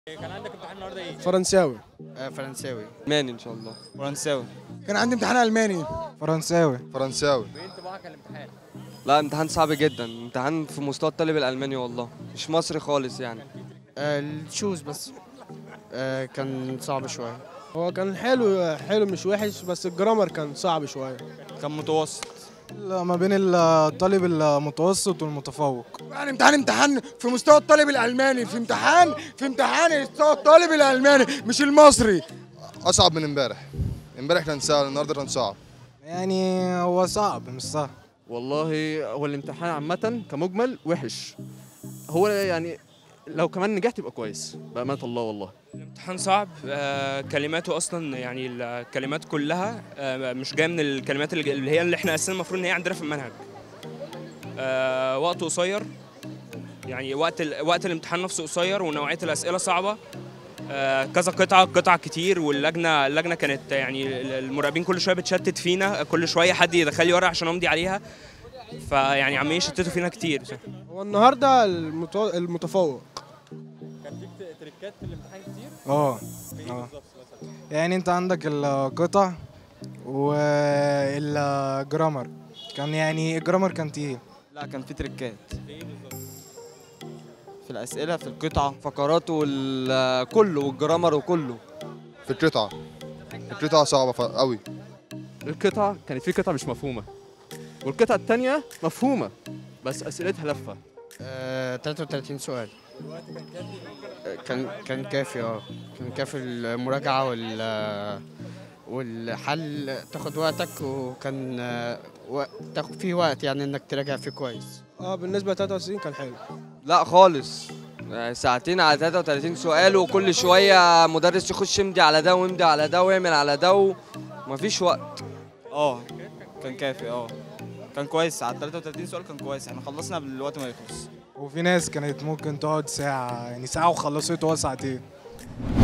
كان عندك امتحان النهارده ايه؟ فرنساوي فرنساوي الماني ان شاء الله فرنساوي كان عندي امتحان الماني فرنساوي فرنساوي وايه انطباعك عن الامتحان؟ لا امتحان صعب جدا امتحان في مستوى الطالب الالماني والله مش مصري خالص يعني الشوز بس آه، كان صعب شويه هو كان حلو حلو مش وحش بس الجرامر كان صعب شويه كان متوسط ما بين الطالب المتوسط والمتفوق يعني امتحان امتحان في مستوى الطالب الالماني في امتحان في امتحان مستوى الطالب الالماني مش المصري اصعب من امبارح امبارح كان سهل النهارده كان صعب يعني هو صعب مش سهل والله هو الامتحان عامة كمجمل وحش هو يعني لو كمان نجحت يبقى كويس بأمانة الله والله الامتحان صعب آه، كلماته اصلا يعني الكلمات كلها آه، مش جايه من الكلمات اللي اللي هي اللي احنا اساسا المفروض ان هي عندنا في المنهج آه، وقته قصير يعني وقت ال- وقت الامتحان نفسه قصير ونوعيه الاسئله صعبه آه، كذا قطعه قطع كتير واللجنه اللجنه كانت يعني المراقبين كل شويه بتشتت فينا كل شويه حد يدخل لي ورقه عشان امضي عليها فيعني عمالين يشتتوا فينا كتير هو النهارده المتو... المتفوق كان فيك تريكات في الامتحان كتير؟ اه في ايه آه. بالظبط مثلا؟ يعني انت عندك القطع والجرامر كان يعني الجرامر كان تقيل لا كان في تريكات في ايه بالظبط؟ في الاسئله في القطعه فقرات وال- كله والجرامر وكله في القطعه القطعه صعبه ف- قوي القطعة كانت في قطعة مش مفهومة والقطعة التانية مفهومة بس أسئلتها لفة آه، 33 سؤال آه، كان كان كافي اه كان كافي المراجعه وال والحل تاخد وقتك وكان آه، وق- تاخد فيه وقت يعني انك تراجع فيه كويس اه بالنسبه ل 93 كان حلو لا خالص يعني ساعتين على 33 سؤال وكل شويه مدرس يخش يمضي على ده ويمضي على ده ويعمل على ده ومفيش وقت اه كان كافي اه كان كويس على 33 سؤال كان كويس احنا خلصنا قبل الوقت ما يخلص وفي ناس كانت ممكن تقعد ساعه يعني ساعه وخلصت هو ساعتين